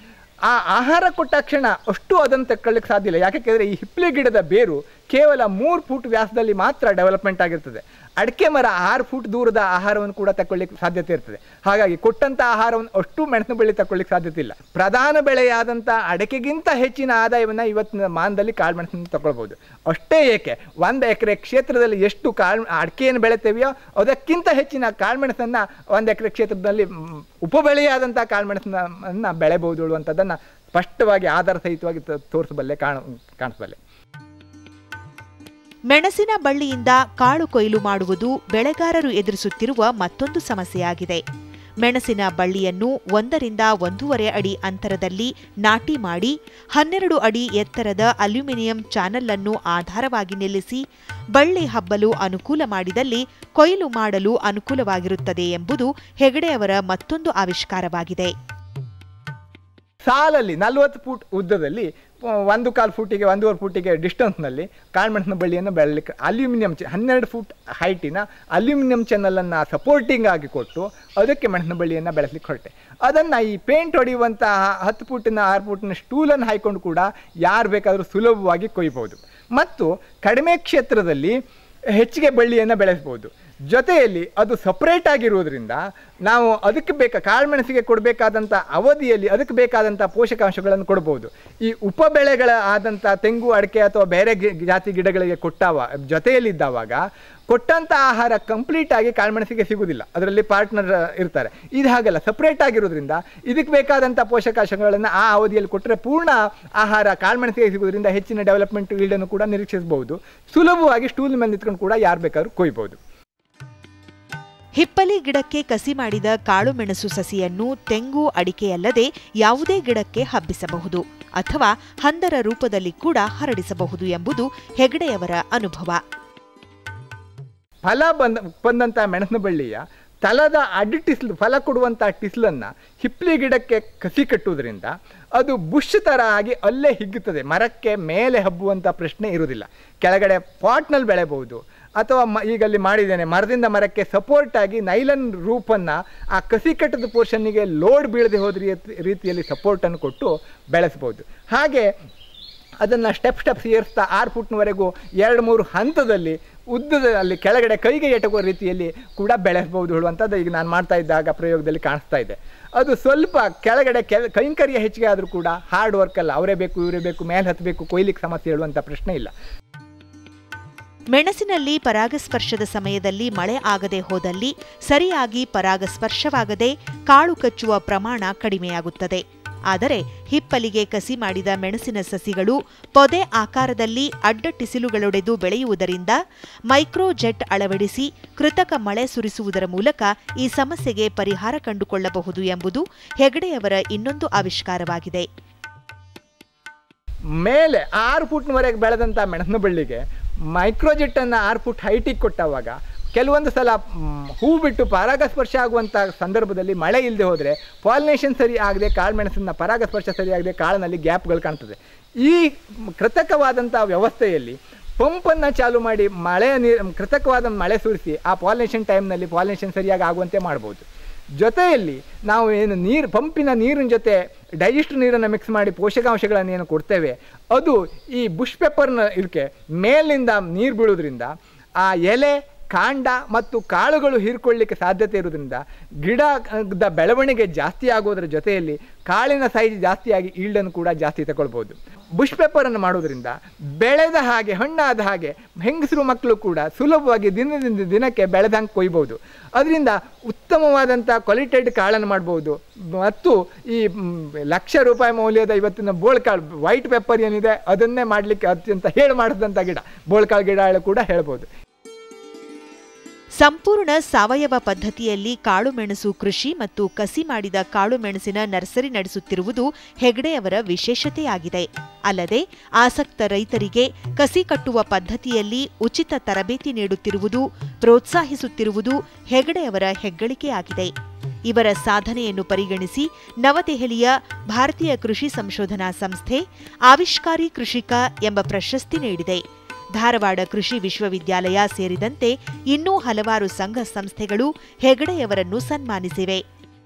[SPEAKER 3] ಆ ಆಹಾರ ಕೊಟ್ಟ ಕ್ಷಣ ಅಷ್ಟು ಅದನ್ನು ತಗೊಳ್ಳಿಕ್ಕೆ ಸಾಧ್ಯ ಇಲ್ಲ ಯಾಕೆಂದರೆ ಈ ಹಿಪ್ಲಿ ಗಿಡದ ಬೇರು ಕೇವಲ ಮೂರು ಫೂಟ್ ವ್ಯಾಸದಲ್ಲಿ ಮಾತ್ರ ಡೆವಲಪ್ಮೆಂಟ್ ಆಗಿರ್ತದೆ ಅಡಿಕೆ ಮರ ಆರು ಫೂಟ್ ದೂರದ ಆಹಾರವನ್ನು ಕೂಡ ತಗೊಳ್ಳಿಕ್ಕೆ ಸಾಧ್ಯತೆ ಇರ್ತದೆ ಹಾಗಾಗಿ ಕೊಟ್ಟಂಥ ಆಹಾರವನ್ನು ಅಷ್ಟು ಮೆಣಸಿನ ಬಳ್ಳಿ ತಗೊಳ್ಳಿಕ್ಕೆ ಸಾಧ್ಯತೆ ಇಲ್ಲ ಪ್ರಧಾನ ಬೆಳೆಯಾದಂಥ ಅಡಿಕೆಗಿಂತ ಹೆಚ್ಚಿನ ಆದಾಯವನ್ನು ಇವತ್ತಿನ ಮಾನದಲ್ಲಿ ಕಾಳುಮೆಣಸನ್ನು ತಗೊಳ್ಬೋದು ಅಷ್ಟೇ ಏಕೆ ಒಂದು ಎಕರೆ ಕ್ಷೇತ್ರದಲ್ಲಿ ಎಷ್ಟು ಕಾಳು ಅಡಿಕೆಯನ್ನು ಬೆಳೆತೇವೆಯೋ ಅದಕ್ಕಿಂತ ಹೆಚ್ಚಿನ ಕಾಳುಮೆಣಸನ್ನು ಒಂದು ಎಕರೆ ಕ್ಷೇತ್ರದಲ್ಲಿ ಮ್, ಉಪಬೆಳೆಯಾದಂಥ ಕಾಳುಮೆಣಸನ್ನ ಬೆಳೆಬಹುದು ಅನ್ನುವಂಥದ್ದನ್ನು ಸ್ಪಷ್ಟವಾಗಿ ಆಧಾರ ಸಹಿತವಾಗಿ ತೋ- ತೋರಿಸಬಲ್ಲೆ ಕಾಣ ಕಾಣಿಸಬಲ್ಲೆ
[SPEAKER 2] ಮೆಣಸಿನ ಬಳ್ಳಿಯಿಂದ ಕಾಳು ಕೊಯ್ಲು ಮಾಡುವುದು ಬೆಳೆಗಾರರು ಎದುರಿಸುತ್ತಿರುವ ಮತ್ತೊಂದು ಸಮಸ್ಯೆಯಾಗಿದೆ ಮೆಣಸಿನ ಬಳ್ಳಿಯನ್ನು ಒಂದರಿಂದ ಒಂದೂವರೆ ಅಡಿ ಅಂತರದಲ್ಲಿ ನಾಟಿ ಮಾಡಿ ಹನ್ನೆರಡು ಅಡಿ ಎತ್ತರದ ಅಲ್ಯೂಮಿನಿಯಂ ಚಾನಲ್ ಅನ್ನು ಆಧಾರವಾಗಿ ನಿಲ್ಲಿಸಿ ಬಳ್ಳಿ ಹಬ್ಬಲು ಅನುಕೂಲ ಮಾಡಿದಲ್ಲಿ ಕೊಯ್ಲು ಮಾಡಲು ಅನುಕೂಲವಾಗಿರುತ್ತದೆ ಎಂಬುದು ಹೆಗಡೆಯವರ ಮತ್ತೊಂದು ಆವಿಷ್ಕಾರವಾಗಿದೆ
[SPEAKER 3] ಸಾಲಲ್ಲಿ ನಲ್ವತ್ತು ಫೂಟ್ ಉದ್ದದಲ್ಲಿ ಆ, ಒಂದು ಕಾಲು ಫೂಟಿಗೆ ಒಂದೂವರೆ ಫೂಟಿಗೆ ಡಿಸ್ಟೆನ್ಸ್ನಲ್ಲಿ ಕಾಳುಮೆಣಸಿನ ಬಳ್ಳಿಯನ್ನು ಬೆಳಲಿಕ್ಕೆ ಅಲ್ಯೂಮಿನಿಯಂ ಚ ಹನ್ನೆರಡು ಫೂಟ್ ಹೈಟಿನ ಅಲ್ಯೂಮಿನಿಯಂ ಚಾನಲನ್ನು ಸಪೋರ್ಟಿಂಗ್ ಆಗಿ ಕೊಟ್ಟು ಅದಕ್ಕೆ ಮೆಣಸಿನ ಬಳ್ಳಿಯನ್ನು ಬೆಳೆಸಲಿಕ್ಕೆ ಹೊರಟೆ ಅದನ್ನು ಈ ಪೇಂಟ್ ಹೊಡೆಯುವಂತಹ ಹತ್ತು ಫೂಟಿನ ಆರು ಫೂಟಿನ ಸ್ಟೂಲನ್ನು ಹಾಯ್ಕೊಂಡು ಕೂಡ ಯಾರು ಬೇಕಾದರೂ ಸುಲಭವಾಗಿ ಕೊಯ್ಬೋದು ಮತ್ತು ಕಡಿಮೆ ಕ್ಷೇತ್ರದಲ್ಲಿ ಹೆಚ್ಚಿಗೆ ಬಳ್ಳಿಯನ್ನು ಬೆಳೆಸ್ಬೋದು ಜೊತೆಯಲ್ಲಿ ಅದು ಸಪ್ರೇಟ್ ಆಗಿರುವುದರಿಂದ ನಾವು ಅದಕ್ಕೆ ಬೇಕಾ ಕಾಳುಮೆಣಸಿಗೆ ಕೊಡಬೇಕಾದಂಥ ಅವಧಿಯಲ್ಲಿ ಅದಕ್ಕೆ ಬೇಕಾದಂಥ ಪೋಷಕಾಂಶಗಳನ್ನು ಕೊಡ್ಬೋದು ಈ ಉಪಬೆಳೆಗಳ ಆದಂಥ ತೆಂಗು ಅಡಿಕೆ ಅಥವಾ ಬೇರೆ ಗಿ- ಜಾತಿ ಗಿಡಗಳಿಗೆ ಕೊಟ್ಟಾವ ಜೊತೆಯಲ್ಲಿದ್ದಾವಾಗ ಕೊಟ್ಟಂಥ ಆಹಾರ ಕಂಪ್ಲೀಟ್ ಆಗಿ ಕಾಳುಮೆಣಸಿಗೆ ಸಿಗುವುದಿಲ್ಲ ಅದರಲ್ಲಿ ಪಾರ್ಟ್ನರ್ ಇರ್ತಾರೆ ಇದು ಹಾಗಲ್ಲ ಸಪ್ರೇಟ್ ಆಗಿರೋದ್ರಿಂದ ಇದಕ್ಕೆ ಬೇಕಾದಂಥ ಪೋಷಕಾಂಶಗಳನ್ನು ಆ ಅವಧಿಯಲ್ಲಿ ಕೊಟ್ಟರೆ ಪೂರ್ಣ ಆಹಾರ ಕಾಳುಮೆಣಸಿಗೆ ಸಿಗೋದ್ರಿಂದ ಹೆಚ್ಚಿನ ಡೆವಲಪ್ಮೆಂಟ್ ಈಲ್ಡನ್ನು ಕೂಡ ನಿರೀಕ್ಷಿಸಬಹುದು ಸುಲಭವಾಗಿ ಸ್ಟೂಲ್ ಮೇಲೆ ನಿಂತ್ಕೊಂಡು ಕೂಡ ಯಾರು ಬೇಕಾದ್ರೂ ಕೊಯ್ಬೋದು
[SPEAKER 2] ಹಿಪ್ಪಲಿ ಗಿಡಕ್ಕೆ ಕಸಿ ಮಾಡಿದ ಕಾಳುಮೆಣಸು ಸಸಿಯನ್ನು ತೆಂಗು ಅಡಿಕೆಯಲ್ಲದೆ ಯಾವುದೇ ಗಿಡಕ್ಕೆ ಹಬ್ಬಿಸಬಹುದು ಅಥವಾ ಹಂದರ ರೂಪದಲ್ಲಿ ಕೂಡ ಹರಡಿಸಬಹುದು ಎಂಬುದು ಹೆಗಡೆಯವರ ಅನುಭವ
[SPEAKER 3] ಫಲ ಬಂದ ಬಂದಂಥ ಮೆಣಸಿನ ಬಳ್ಳಿಯ ತಲದ ಅಡ್ಡಿ ಟಿಸ್ಲು ಫಲ ಕೊಡುವಂಥ ಟಿಸ್ಲನ್ನು ಹಿಪ್ಲಿ ಗಿಡಕ್ಕೆ ಕಸಿ ಕಟ್ಟುವುದರಿಂದ ಅದು ಬುಷ್ ಥರ ಆಗಿ ಅಲ್ಲೇ ಹಿಗ್ಗುತ್ತದೆ ಮರಕ್ಕೆ ಮೇಲೆ ಹಬ್ಬುವಂಥ ಪ್ರಶ್ನೆ ಇರುವುದಿಲ್ಲ ಕೆಳಗಡೆ ಪಾಟ್ನಲ್ಲಿ ಬೆಳೆಬಹುದು ಅಥವಾ ಮ ಈಗಲ್ಲಿ ಮಾಡಿದ್ದೇನೆ ಮರದಿಂದ ಮರಕ್ಕೆ ಸಪೋರ್ಟ್ ಆಗಿ ನೈಲನ್ ರೂಪನ್ನು ಆ ಕಸಿ ಕಟ್ಟದ ಪೋರ್ಷನ್ನಿಗೆ ಲೋಡ್ ಬೀಳದೆ ಹೋದ ರೀತಿ- ರೀತಿಯಲ್ಲಿ ಸಪೋರ್ಟನ್ನು ಕೊಟ್ಟು ಬೆಳೆಸ್ಬೋದು ಹಾಗೆ ಅದನ್ನು ಸ್ಟೆಪ್ ಸ್ಟೆಪ್ಸ್ ಏರಿಸ್ತಾ ಆರು ಫುಟ್ನವರೆಗೂ ಎರಡು ಮೂರು ಹಂತದಲ್ಲಿ ಉದ್ದದ ಅಲ್ಲಿ ಕೆಳಗಡೆ ಕೈಗೆ ಎಟಕುವ ರೀತಿಯಲ್ಲಿ ಕೂಡ ಬೆಳೆಸಬಹುದು ಹೇಳುವಂಥದ್ದು ಈಗ ನಾನು ಮಾಡ್ತಾ ಇದ್ದಾಗ ಪ್ರಯೋಗದಲ್ಲಿ ಕಾಣಿಸ್ತಾ ಇದೆ ಅದು ಸ್ವಲ್ಪ ಕೆಳಗಡೆ ಕೆಲ ಕೈಂಕರ್ಯ ಹೆಚ್ಚಿಗೆ ಆದರೂ ಕೂಡ ಹಾರ್ಡ್ ವರ್ಕ್ ಅಲ್ಲ ಅವರೇ ಬೇಕು ಇವರೇ ಬೇಕು ಮೇಲೆ ಹತ್ತಬೇಕು ಕೊಯ್ಲಿಕ್ಕೆ ಸಮಸ್ಯೆ ಹೇಳುವಂಥ ಪ್ರಶ್ನೆ ಇಲ್ಲ
[SPEAKER 2] ಮೆಣಸಿನಲ್ಲಿ ಪರಾಗಸ್ಪರ್ಶದ ಸಮಯದಲ್ಲಿ ಮಳೆ ಆಗದೆ ಹೋದಲ್ಲಿ ಸರಿಯಾಗಿ ಪರಾಗಸ್ಪರ್ಶವಾಗದೆ ಕಾಳು ಕಚ್ಚುವ ಪ್ರಮಾಣ ಕಡಿಮೆಯಾಗುತ್ತದೆ ಆದರೆ ಹಿಪ್ಪಲಿಗೆ ಕಸಿ ಮಾಡಿದ ಮೆಣಸಿನ ಸಸಿಗಳು ಪೊದೆ ಆಕಾರದಲ್ಲಿ ಅಡ್ಡಟ್ಟಿಸಿಲುಗಳೊಡೆದು ಬೆಳೆಯುವುದರಿಂದ ಮೈಕ್ರೋಜೆಟ್ ಅಳವಡಿಸಿ ಕೃತಕ ಮಳೆ ಸುರಿಸುವುದರ ಮೂಲಕ ಈ ಸಮಸ್ಯೆಗೆ ಪರಿಹಾರ ಕಂಡುಕೊಳ್ಳಬಹುದು ಎಂಬುದು ಹೆಗಡೆಯವರ ಇನ್ನೊಂದು ಆವಿಷ್ಕಾರವಾಗಿದೆ
[SPEAKER 3] ಮೇಲೆ ಆರು ಫುಟ್ನವರೆಗೆ ಬೆಳೆದಂಥ ಮೆಣಸಿನ ಬಳ್ಳಿಗೆ ಮೈಕ್ರೋಜೆಟ್ಟನ್ನು ಆರು ಫುಟ್ ಹೈಟಿಗೆ ಕೊಟ್ಟವಾಗ ಕೆಲವೊಂದು ಸಲ ಮ್, ಹೂ ಬಿಟ್ಟು ಪರಾಗಸ್ಪರ್ಶ ಆಗುವಂಥ ಸಂದರ್ಭದಲ್ಲಿ ಮಳೆ ಇಲ್ಲದೆ ಹೋದರೆ ಪಾಲಿನೇಷನ್ ಸರಿ ಆಗದೆ ಕಾಳು ಮೆಣಸಿನ ಪರಾಗಸ್ಪರ್ಶ ಸರಿಯಾಗದೆ ಕಾಳಿನಲ್ಲಿ ಗ್ಯಾಪ್ಗಳು ಕಾಣ್ತದೆ ಈ ಕೃತಕವಾದಂಥ ವ್ಯವಸ್ಥೆಯಲ್ಲಿ ಪಂಪನ್ನು ಚಾಲು ಮಾಡಿ ಮಳೆಯ ನೀರು ಕೃತಕವಾದ ಮಳೆ ಸುರಿಸಿ ಆ ಪಾಲಿನೇಷನ್ ಟೈಮ್ನಲ್ಲಿ ಪಾಲಿನೇಷನ್ ಸರಿಯಾಗಿ ಆಗುವಂತೆ ಮಾಡ್ಬೋದು ಜೊತೆಯಲ್ಲಿ ನಾವು ಏನು ನೀರು ಪಂಪಿನ ನೀರಿನ ಜೊತೆ ಡೈಜೆಸ್ಟ್ ನೀರನ್ನು ಮಿಕ್ಸ್ ಮಾಡಿ ಪೋಷಕಾಂಶಗಳನ್ನು ಏನು ಕೊಡ್ತೇವೆ ಅದು ಈ ಬುಷ್ ಪೆಪ್ಪರ್ನ ಇದಕ್ಕೆ ಮೇಲಿಂದ ನೀರು ಬೀಳೋದ್ರಿಂದ ಆ ಎಲೆ ಕಾಂಡ ಮತ್ತು ಕಾಳುಗಳು ಹೀರ್ಕೊಳ್ಳಿಕ್ಕೆ ಸಾಧ್ಯತೆ ಇರೋದ್ರಿಂದ ಗಿಡದ ಬೆಳವಣಿಗೆ ಜಾಸ್ತಿ ಆಗೋದ್ರ ಜೊತೆಯಲ್ಲಿ ಕಾಳಿನ ಸೈಜ್ ಜಾಸ್ತಿಯಾಗಿ ಈಲ್ಡನ್ನು ಕೂಡ ಜಾಸ್ತಿ ತಗೊಳ್ಬೋದು ಬುಷ್ ಪೆಪ್ಪರನ್ನು ಮಾಡೋದ್ರಿಂದ ಬೆಳೆದ ಹಾಗೆ ಹಣ್ಣಾದ ಹಾಗೆ ಹೆಂಗಸರು ಮಕ್ಕಳು ಕೂಡ ಸುಲಭವಾಗಿ ದಿನದಿಂದ ದಿನಕ್ಕೆ ಬೆಳೆದಂಗೆ ಕೊಯ್ಬೋದು ಅದರಿಂದ ಉತ್ತಮವಾದಂಥ ಕ್ವಾಲಿಟೆಡ್ ಕಾಳನ್ನು ಮಾಡ್ಬೋದು ಮತ್ತು ಈ ಮ್, ಲಕ್ಷ ರೂಪಾಯಿ ಮೌಲ್ಯದ ಇವತ್ತಿನ ಬೋಳ್ಕಾಳು ವೈಟ್ ಪೆಪ್ಪರ್ ಏನಿದೆ ಅದನ್ನೇ ಮಾಡಲಿಕ್ಕೆ ಅತ್ಯಂತ ಹೇಳು ಮಾಡಿದಂಥ ಗಿಡ ಬೋಳ್ಕಾಳು ಗಿಡ ಕೂಡ ಹೇಳ್ಬೋದು
[SPEAKER 2] ಸಂಪೂರ್ಣ ಸಾವಯವ ಪದ್ಧತಿಯಲ್ಲಿ ಕಾಳುಮೆಣಸು ಕೃಷಿ ಮತ್ತು ಕಸಿ ಮಾಡಿದ ಕಾಳುಮೆಣಸಿನ ನರ್ಸರಿ ನಡೆಸುತ್ತಿರುವುದು ಹೆಗಡೆಯವರ ವಿಶೇಷತೆಯಾಗಿದೆ ಅಲ್ಲದೆ ಆಸಕ್ತ ರೈತರಿಗೆ ಕಸಿ ಕಟ್ಟುವ ಪದ್ಧತಿಯಲ್ಲಿ ಉಚಿತ ತರಬೇತಿ ನೀಡುತ್ತಿರುವುದು ಪ್ರೋತ್ಸಾಹಿಸುತ್ತಿರುವುದು ಹೆಗಡೆಯವರ ಹೆಗ್ಗಳಿಕೆಯಾಗಿದೆ ಇವರ ಸಾಧನೆಯನ್ನು ಪರಿಗಣಿಸಿ ನವದೆಹಲಿಯ ಭಾರತೀಯ ಕೃಷಿ ಸಂಶೋಧನಾ ಸಂಸ್ಥೆ ಆವಿಷ್ಕಾರಿ ಕೃಷಿಕ ಎಂಬ ಪ್ರಶಸ್ತಿ ನೀಡಿದೆ ಧಾರವಾಡ ಕೃಷಿ ವಿಶ್ವವಿದ್ಯಾಲಯ ಸೇರಿದಂತೆ ಇನ್ನೂ ಹಲವಾರು ಸಂಘ ಸಂಸ್ಥೆಗಳು ಹೆಗಡೆಯವರನ್ನು ಸನ್ಮಾನಿಸಿವೆ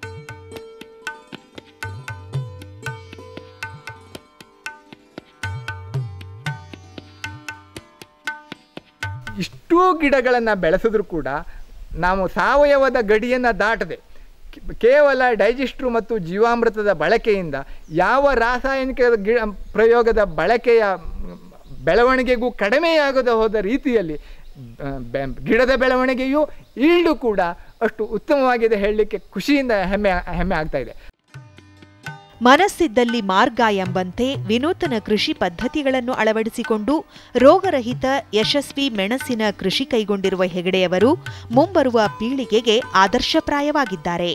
[SPEAKER 3] ಇಷ್ಟೂ ಗಿಡಗಳನ್ನು ಬೆಳೆಸಿದ್ರು ಕೂಡ ನಾವು ಸಾವಯವದ ಗಡಿಯನ್ನು ದಾಟದೆ ಕೇ- ಕೇವಲ ಡೈಜೆಸ್ಟ್ರು ಮತ್ತು ಜೀವಾಮೃತದ ಬಳಕೆಯಿಂದ ಯಾವ ರಾಸಾಯನಿಕ ಗಿ ಪ್ರಯೋಗದ ಬಳಕೆಯ ಮ್, ಬೆಳವಣಿಗೆಗೂ ಕಡಿಮೆಯಾಗದೆ ಹೋದ ರೀತಿಯಲ್ಲಿ ಆ, ಬೆ- ಗಿಡದ ಬೆಳವಣಿಗೆಯೂ ಈಲ್ಡು ಕೂಡ ಅಷ್ಟು ಉತ್ತಮವಾಗಿದೆ ಹೇಳಲಿಕ್ಕೆ ಖುಷಿಯಿಂದ ಹೆಮ್ಮೆ ಹೆಮ್ಮೆ ಆಗ್ತಾ ಇದೆ
[SPEAKER 2] ಮನಸ್ಸಿದ್ದಲ್ಲಿ ಮಾರ್ಗ ಎಂಬಂತೆ ವಿನೂತನ ಕೃಷಿ ಪದ್ಧತಿಗಳನ್ನು ಅಳವಡಿಸಿಕೊಂಡು ರೋಗರಹಿತ ಯಶಸ್ವಿ ಮೆಣಸಿನ ಕೃಷಿ ಕೈಗೊಂಡಿರುವ ಹೆಗಡೆಯವರು ಮುಂಬರುವ ಪೀಳಿಗೆಗೆ ಆದರ್ಶಪ್ರಾಯವಾಗಿದ್ದಾರೆ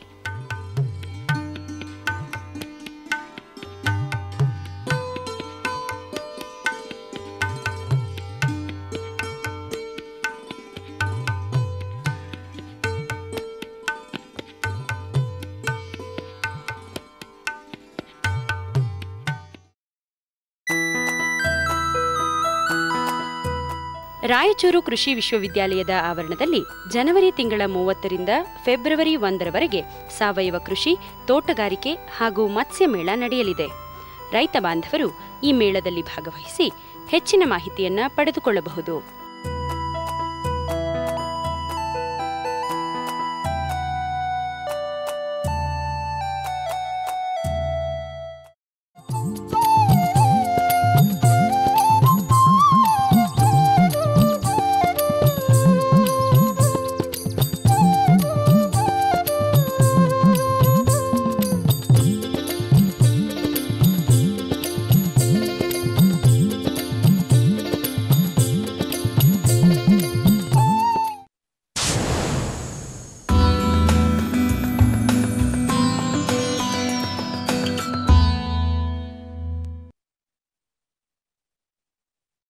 [SPEAKER 4] ರಾಯಚೂರು ಕೃಷಿ ವಿಶ್ವವಿದ್ಯಾಲಯದ ಆವರಣದಲ್ಲಿ ಜನವರಿ ತಿಂಗಳ ಮೂವತ್ತರಿಂದ ಫೆಬ್ರವರಿ ಒಂದರವರೆಗೆ ಸಾವಯವ ಕೃಷಿ ತೋಟಗಾರಿಕೆ ಹಾಗೂ ಮತ್ಸ್ಯ ಮೇಳ ನಡೆಯಲಿದೆ ರೈತ ಬಾಂಧವರು ಈ ಮೇಳದಲ್ಲಿ ಭಾಗವಹಿಸಿ ಹೆಚ್ಚಿನ ಮಾಹಿತಿಯನ್ನ ಪಡೆದುಕೊಳ್ಳಬಹುದು